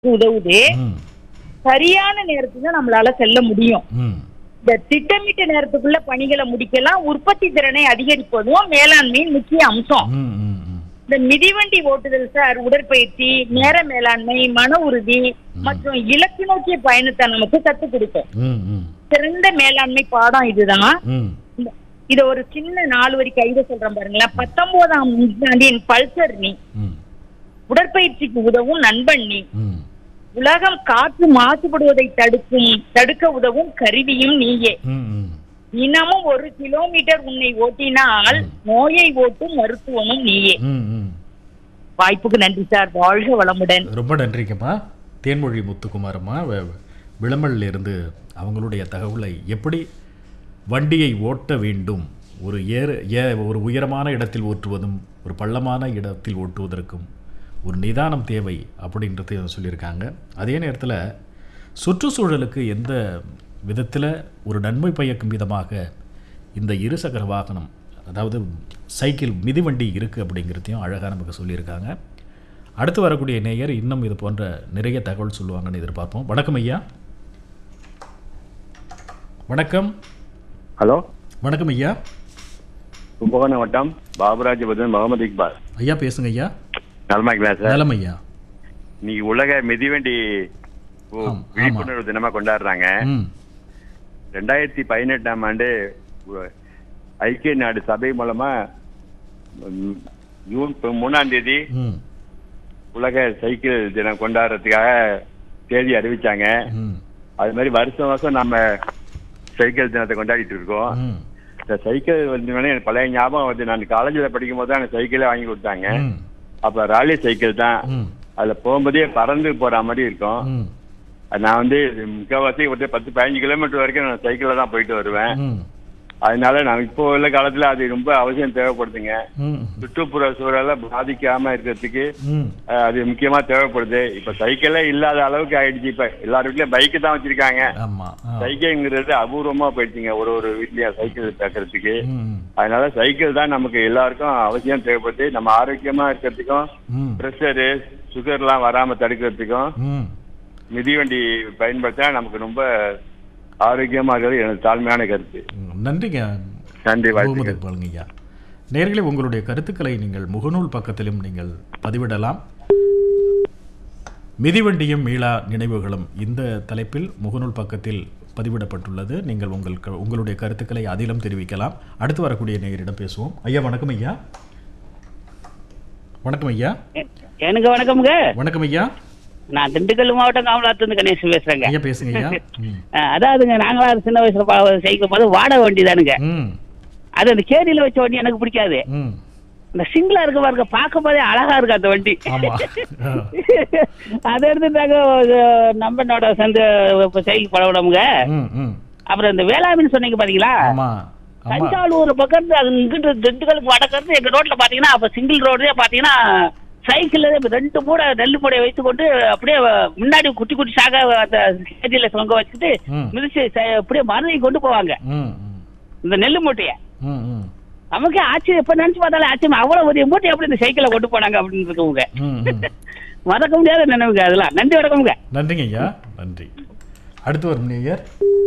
உதவுது ம் சரியான நேரத்துக்கு நம்மளால செல்ல முடியும் ம் இந்த திட்டமிட்ட நேரத்துக்குள்ள பணிகளை முடிக்கலாம் உற்பத்தி திறனை அதிகரிப்பதும் மேலாண்மையின் முக்கிய அம்சம் ம் ம் ம் இந்த மிதிவண்டி ஓட்டுதல் சார் உடற்பயிற்சி நேர மேலாண்மை மன உறுதி மற்றும் இலக்கு நோக்கிய பயணத்தை நமக்கு கத்துக் கொடுக்கும் ம் ம் சிறந்த மேலாண்மை பாடம் இதுதான் ம் இந்த- இத ஒரு சின்ன நாலு வரி கைத சொல்றேன் பாருங்களேன் பத்தொன்பதாம் நூற்றாண்டின் பல்சர் நீ ம் உடற்பயிற்சிக்கு உதவும் நண்பன் நீ ம் உலகம் காற்று மாசுபடுவதை தடுக்கும் தடுக்க உதவும் கருவியும் நீயே ம் ம் தினமும் ஒரு கிலோமீட்டர் உன்னை ஓட்டினால் நோயை ஓட்டும் மருத்துவமும் நீயே ம் ம் வாய்ப்புக்கு நன்றி சார் வாழ்க வளமுடன் ரொம்ப நன்றிங்கம்மா தேன்மொழி முத்துக்குமாரம்மா வ- விளம்பல்ல இருந்து அவங்களுடைய தகவலை எப்படி வண்டியை ஓட்ட வேண்டும் ஒரு ஏற ஏ ஒரு உயரமான இடத்தில் ஓட்டுவதும் ஒரு பள்ளமான இடத்தில் ஓட்டுவதற்கும் ஒரு நிதானம் தேவை அப்படின்றதையும் சொல்லியிருக்காங்க அதே நேரத்தில் சுற்றுச்சூழலுக்கு எந்த விதத்தில் ஒரு நன்மை பயக்கும் விதமாக இந்த இருசக்கர வாகனம் அதாவது சைக்கிள் மிதிவண்டி இருக்குது அப்படிங்கிறதையும் அழகாக நமக்கு சொல்லியிருக்காங்க அடுத்து வரக்கூடிய நேயர் இன்னும் இது போன்ற நிறைய தகவல் சொல்லுவாங்கன்னு எதிர்பார்ப்போம் வணக்கம் ஐயா வணக்கம் ஹலோ வணக்கம் ஐயா கும்பகோணம் வட்டம் பாபுராஜ் பதன் முகமது இக்பால் ஐயா பேசுங்க ஐயா நலமா இருக்கா சார் நலம் ஐயா இன்னைக்கு உலக மிதிவண்டி ஓ, ஆம், விழிப்புணர்வு தினமா கொண்டாடுறாங்க ம் ரெண்டாயிரத்தி பதினெட்டாம் ஆண்டு உ- ஐக்கிய நாடு சபை மூலமா ம், ஜூன் ப- மூணாம் தேதி ம் உலக சைக்கிள் தினம் கொண்டாடுறதுக்காக தேதி அறிவிச்சாங்க ம் அது மாதிரி வருஷம் வருஷம் நம்ம சைக்கிள் தினத்தை கொண்டாடிட்டு இருக்கோம் ம் இந்த சைக்கிள் வந்து எனக்கு பழைய ஞாபகம் வந்து நான் காலேஜில் படிக்கும் போது தான் எனக்கு சைக்கிளே வாங்கி கொடுத்தாங்க ம் அப்ப ராலி சைக்கிள் தான் ம் அதுல போகும்போதே பறந்து போற மாதிரி இருக்கும் ம் அது நான் வந்து முக்கால்வாசி ஒரு பத்து பதினஞ்சு கிலோமீட்டர் வரைக்கும் நான் சைக்கிள்ல தான் போயிட்டு வருவேன் ம் அதனால நான் இப்போ உள்ள காலத்துல அது ரொம்ப அவசியம் தேவைப்படுதுங்க ம் சுற்றுப்புற சூழலை பாதிக்காம இருக்கிறதுக்கு ம் அஹ், அது முக்கியமா தேவைப்படுது இப்ப சைக்கிளே இல்லாத அளவுக்கு ஆயிடுச்சு இப்ப எல்லார் வீட்லயும் பைக்கு தான் வச்சிருக்காங்க ஆமாம் ஆ சைக்கிள்ங்கிறது அபூர்வமா போயிடுச்சுங்க ஒரு ஒரு வீட்லயும் சைக்கிள் பேசுறதுக்கு ம் அதனால சைக்கிள் தான் நமக்கு எல்லாருக்கும் அவசியம் தேவைப்படுது நம்ம ஆரோக்கியமா இருக்கிறதுக்கும் ம் ப்ரெஷரு சுகர்லாம் வராம தடுக்கிறதுக்கும் ம் மிதிவண்டி பயன்படுத்தினா நமக்கு ரொம்ப ஆரோக்கியமா இருக்கிறது எனது தாழ்மையான கருத்து ம். நன்றிங்க நன்றி முகமது வாழ்த்துக்கள் இக்பாலுங்க ஐயா நேர்களே உங்களுடைய கருத்துக்களை நீங்கள் முகநூல் பக்கத்திலும் நீங்கள் பதிவிடலாம் மிதிவண்டியும் மீளா நினைவுகளும் இந்த தலைப்பில் முகநூல் பக்கத்தில் பதிவிடப்பட்டுள்ளது நீங்கள் உங்கள் க- உங்களுடைய கருத்துக்களை அதிலும் தெரிவிக்கலாம் அடுத்து வரக்கூடிய நேயரிடம் பேசுவோம் ஐயா வணக்கம் ஐயா வணக்கம் ஐயா எனக்கு வணக்கம்ங்க வணக்கம் ஐயா நான் திண்டுக்கல் மாவட்டம் காமலாத்துலேருந்து கணேசன் பேசுறேங்க ஐயா பேசுங்க ஐயா ம். அஹ் அதாவதுங்க நாங்களாம் சின்ன வயசுல பா- சைக்கிள் போது வாடகை வண்டி தானுங்க ம் அது அந்த கேடியில வச்ச வண்டி எனக்கு பிடிக்காது ம் இந்த சிங்கிளா இருக்க பாருங்க பார்க்கும் போதே அழகா இருக்கு அந்த வண்டி ஆமா ஆ. அதை எடுத்துட்டாங்க நம்பனோட சேர்ந்து இப்ப சைக்கிள் பழவிடமுங்க ம் ம் அப்புறம் இந்த வேளாண்மைன்னு சொன்னீங்க பாத்தீங்களா ஆமா ஆமா தஞ்சாவூர் பக்கம் அது இங்கிட்டு திண்டுக்கலுக்கு வடக்கிறது எங்க ரோட்ல பாத்தீங்கன்னா அப்ப சிங்கிள் ரோடே பாத்தீங்கன்னா சைக்கிள் ரெண்டு மூடை நெல்லு மூடையை வைத்துக்கொண்டு அப்படியே முன்னாடி குட்டி குட்டி சாக அந்த கேஜில தொங்க வச்சுட்டு ம். மிதிச்சு ச- அப்படியே மருந்தை கொண்டு போவாங்க ம் ம் இந்த நெல்லு மூட்டைய ம் ம் நமக்கே ஆச்சரியம் எப்ப நினைச்சு பார்த்தாலும் ஆச்சரியம் அவ்வளவு பெரிய மூட்டை எப்படி இந்த சைக்கிளை கொண்டு போனாங்க அப்படின்னு இருக்கவங்க ம் ம் மறக்க முடியாத நினைவுங்க அதெல்லாம் நன்றி வணக்கம்ங்க நன்றிங்க ஐயா நன்றி அடுத்து வரும் நேயர்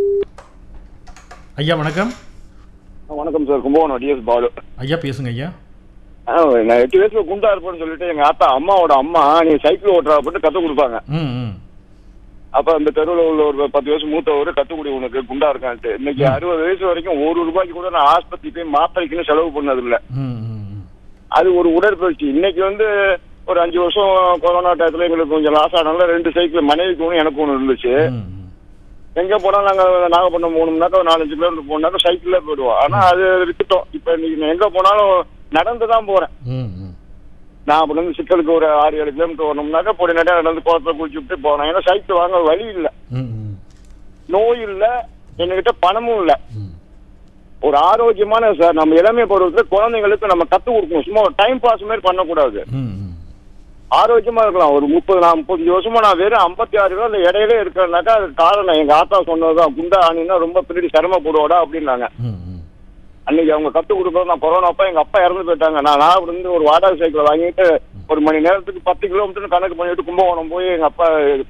ஐயா வணக்கம் வணக்கம் சார் கும்பகோணம் டிஎஸ் பாலு ஐயா பேசுங்க ஐயா ஆ, நான் எட்டு வயசுல குண்டா இருப்பேன்னு சொல்லிட்டு எங்க ஆத்தா அம்மாவோட அம்மா நீ சைக்கிள் ஓட்டுறா போட்டு கத்து கொடுப்பாங்க ம் ம் அப்ப அந்த தெருவில் உள்ள ஒரு பத்து வயசு மூத்தவர் கத்துக்குடி உனக்கு குண்டா இருக்கான்ட்டு இன்னைக்கு அறுபது வயசு வரைக்கும் ஒரு ரூபாய்க்கு கூட நான் ஆஸ்பத்திரி போய் மாத்திரைக்குன்னு செலவு பண்ணது இல்ல ம் ம் ம். அது ஒரு உடற்பயிற்சி இன்னைக்கு வந்து ஒரு அஞ்சு வருஷம் கொரோனா டயத்துல எங்களுக்கு கொஞ்சம் லாஸ் ஆனால ரெண்டு சைக்கிள் மனைவிக்கு ஒன்று எனக்கு ஒன்று இருந்துச்சு ம், ம். எங்க போனாலும் நாங்க நாகப்பட்டினம் போகணும்னாக்கா ஒரு நாலஞ்சு கிலோமீட்டர் போனாக்கா சைக்கிள்ல போயிடுவோம் ஆனா அது விட்டுட்டோம் இப்ப இன்னைக்கு நான் எங்க போனாலும் நடந்து தான் போறேன் ம், ம். நான் அப்படி இருந்து சிக்கலுக்கு ஒரு ஆறு ஏழு கிலோமீட்டர் வரணும்னாக்கா பொடி நடையா நடந்து குளத்துல குளிச்சு விட்டு போனேன் ஏன்னா சைக்கிள் வாங்க வழி இல்ல ம், ம். நோய் இல்ல எங்ககிட்ட பணமும் இல்ல ம். ஒரு ஆரோக்கியமான சார் நம்ம இளமை பருவத்துல குழந்தைங்களுக்கு நம்ம கத்து கொடுக்கணும் சும்மா ஒரு டைம் பாஸ் மாதிரி பண்ணக்கூடாது ம், ம். ஆரோக்கியமா இருக்கலாம் ஒரு முப்பது நான் முப்பத்தஞ்சு வருஷமா நான் வெறும் ஐம்பத்தி ஆறு கிலோ அந்த இடையில இருக்கிறேன்னாக்கா அது காரணம் எங்க ஆத்தா சொன்னதுதான் குண்டா ஆனினா ரொம்ப பின்னாடி சிரமப்படுவாடா அப்படின்னாங்க ம், ம். அன்னைக்கு அவங்க கத்து கொடுக்கறது நான் கொரோனா அப்ப எங்க அப்பா இறந்து போயிட்டாங்க நான் நான் இருந்து ஒரு வாடகை சைக்கிள் வாங்கிட்டு ஒரு மணி நேரத்துக்கு பத்து கிலோமீட்டர் கணக்கு பண்ணிட்டு கும்பகோணம் போய் எங்க அப்பா